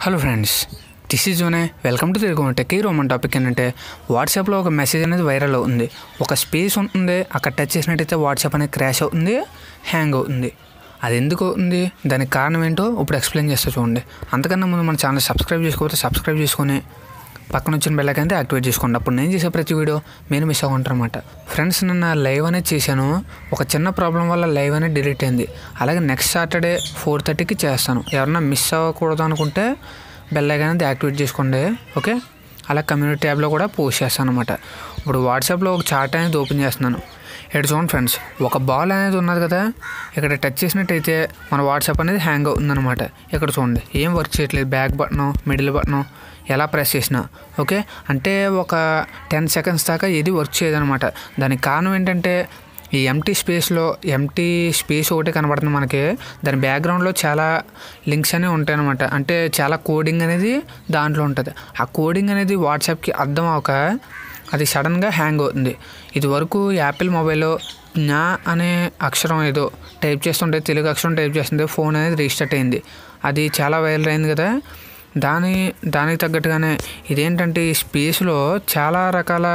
hello friends this is జోనే welcome to Telugu tech ఈ రోమన్ టాపిక్ ఏంటంటే వాట్సాప్లో ఒక మెసేజ్ అనేది వైరల్ అవుతుంది ఒక స్పేస్ ఉంటుంది అక్కడ టచ్ చేసినట్టయితే వాట్సాప్ అనేది క్రాష్ అవుతుంది హ్యాంగ్ అవుతుంది అది ఎందుకు అవుతుంది దానికి కారణం ఏంటో ఇప్పుడు ఎక్స్ప్లెయిన్ చేస్తా చూడండి అంతకన్నా ముందు మన ఛానల్ సబ్స్క్రైబ్ చేసుకోకపోతే సబ్స్క్రైబ్ చేసుకొని పక్కన వచ్చిన బెల్లకైతే యాక్టివేట్ చేసుకోండి అప్పుడు నేను చేసే ప్రతి వీడియో మీరు మిస్ అవ్వకుంటారన్నమాట ఫ్రెండ్స్ నిన్న లైవ్ అనేది చేశాను ఒక చిన్న ప్రాబ్లం వల్ల లైవ్ అనేది డిలీట్ అయింది అలాగే నెక్స్ట్ సాటర్డే ఫోర్ థర్టీకి చేస్తాను ఎవరన్నా మిస్ అవ్వకూడదు అనుకుంటే బెల్ ఐకాన్ అనేది యాక్టివేట్ చేసుకోండి ఓకే అలా కమ్యూనిటీ ట్యాబ్లో కూడా పోస్ట్ చేస్తాను అనమాట ఇప్పుడు వాట్సాప్లో ఒక చార్ట్ అనేది ఓపెన్ చేస్తున్నాను ఇక్కడ చూడండి ఫ్రెండ్స్ ఒక బాల్ అనేది ఉన్నది కదా ఇక్కడ టచ్ చేసినట్టయితే మన వాట్సాప్ అనేది హ్యాంగ్ అవుతుందన్నమాట ఇక్కడ చూడండి ఏం వర్క్ చేయట్లేదు బ్యాక్ బటన్ మిడిల్ బటన్ ఎలా ప్రెస్ చేసినా ఓకే అంటే ఒక టెన్ సెకండ్స్ దాకా ఏది వర్క్ చేయదనమాట దానికి కారణం ఏంటంటే ఈ ఎంటీ స్పేస్లో ఎంటీ స్పేస్ ఒకటి కనబడుతుంది మనకి దాని బ్యాక్గ్రౌండ్లో చాలా లింక్స్ అనేవి ఉంటాయి అనమాట అంటే చాలా కోడింగ్ అనేది దాంట్లో ఉంటుంది ఆ కోడింగ్ అనేది వాట్సాప్కి అర్థం అవక అది సడన్గా హ్యాంగ్ అవుతుంది ఇది వరకు యాపిల్ మొబైల్లో నా అనే అక్షరం ఏదో టైప్ చేస్తుంటే తెలుగు అక్షరం టైప్ చేస్తుంటే ఫోన్ అనేది రీస్టార్ట్ అయింది అది చాలా వైరల్ అయింది కదా దాని దానికి తగ్గట్టుగానే ఇదేంటంటే ఈ స్పేస్లో చాలా రకాల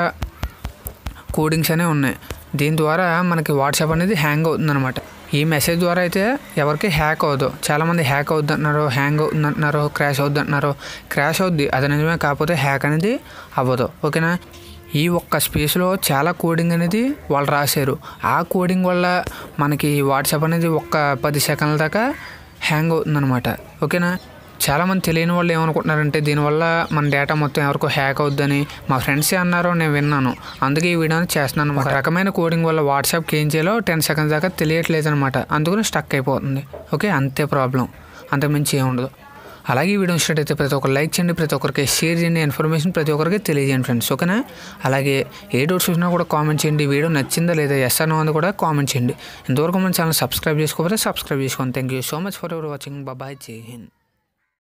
కోడింగ్స్ అనేవి ఉన్నాయి దీని ద్వారా మనకి వాట్సాప్ అనేది హ్యాంగ్ అవుతుందన్నమాట ఈ మెసేజ్ ద్వారా అయితే ఎవరికి హ్యాక్ అవ్వదు చాలామంది హ్యాక్ అవుద్ది అంటున్నారు హ్యాంగ్ అవుతుంది అంటున్నారు క్రాష్ అవుద్ది అంటున్నారు క్రాష్ అవుద్ది అది నిజమే కాకపోతే హ్యాక్ అనేది అవ్వదు ఓకేనా ఈ ఒక్క స్పేస్లో చాలా కోడింగ్ అనేది వాళ్ళు రాశారు ఆ కోడింగ్ వల్ల మనకి వాట్సాప్ అనేది ఒక్క పది సెకండ్ల దాకా హ్యాంగ్ అవుతుందన్నమాట ఓకేనా చాలామంది తెలియని వాళ్ళు ఏమనుకుంటున్నారంటే దీనివల్ల మన డేటా మొత్తం ఎవరికో హ్యాక్ అవుద్దని మా ఫ్రెండ్సే అన్నారో నేను విన్నాను అందుకే ఈ వీడియోని చేస్తున్నాను ఒక రకమైన కోడింగ్ వల్ల వాట్సాప్కి ఏం చేయాలో టెన్ సెకండ్స్ దాకా తెలియట్లేదు అనమాట అందుకని స్టక్ అయిపోతుంది ఓకే అంతే ప్రాబ్లం అంతకుమించి ఏముండదు అలాగే ఈ వీడియో ఇచ్చినట్టయితే ప్రతి ఒక్కరు లైక్ చేయండి ప్రతి ఒక్కరికి షేర్ చేయండి ఇన్ఫర్మేషన్ ప్రతి ఒక్కరికి తెలియజేయండి ఫ్రెండ్స్ ఓకేనా అలాగే ఏ డౌట్స్ వచ్చినా కూడా కామెంట్ చేయండి ఈ వీడియో నచ్చిందా లేదా ఎస్ అన్నో అని కూడా కామెంట్ చేయండి ఇంతవరకు మన ఛానల్ సబ్స్క్రైబ్ చేసుకోకపోతే సబ్స్క్రైబ్ చేసుకోండి thank you so much for ever watching బాబాయ్ జై హింద్